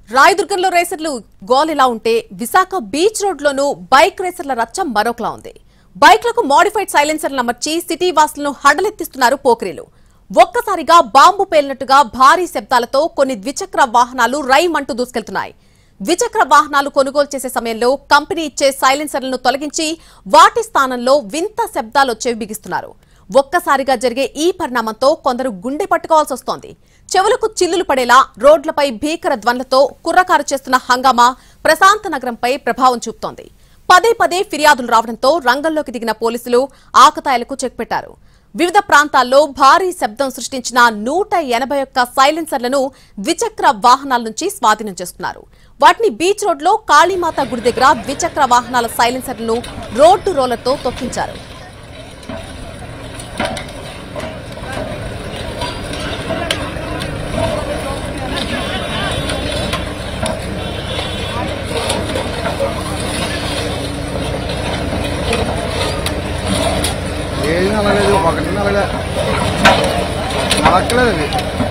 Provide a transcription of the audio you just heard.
రాయదుర్గంలో రేసర్లు గోల్ ఇలా ఉంటే విశాఖ బీచ్ రోడ్లోనూ బైక్ రేసర్ల రచ్చ మరొకలా ఉంది బైక్లకు మోడిఫైడ్ సైలెన్సర్లు అమర్చి సిటీ వాసులను హడలెత్తిస్తున్నారు పోకిరీలు ఒక్కసారిగా బాంబు పేలినట్టుగా భారీ శబ్దాలతో కొన్ని ద్విచక్ర వాహనాలు రైమంటూ దూసుకెళ్తున్నాయి ద్విచక్ర వాహనాలు కొనుగోలు చేసే సమయంలో కంపెనీ ఇచ్చే సైలెన్సర్లను తొలగించి వాటి స్థానంలో వింత శబ్దాలు వచ్చేవి బిగిస్తున్నారు ఒక్కసారిగా జరిగే ఈ పరిణామంతో కొందరు గుండె పట్టుకోవాల్సి వస్తోంది చెవులకు చిల్లులు పడేలా రోడ్లపై భీకర ధ్వనులతో కుర్రకారు చేస్తున్న హంగామా ప్రశాంత నగరంపై ప్రభావం చూపుతోంది పదే పదే ఫిర్యాదులు రావడంతో రంగంలోకి దిగిన పోలీసులు ఆకతాయిలకు చెక్ పెట్టారు వివిధ ప్రాంతాల్లో భారీ శబ్దం సృష్టించిన నూట ఎనభై ఒక్క సైలెన్సర్లను ద్విచక్ర వాహనాల నుంచి స్వాధీనం చేసుకున్నారు వాటిని బీచ్ రోడ్లో కాళీమాత గుడి దగ్గర ద్విచక్ర వాహనాల సైలెన్సర్లను రోడ్డు రోలర్తో తొక్కించారు ఏది నలగలేదు ఒకటి నలగలేదు నలగలేదు అది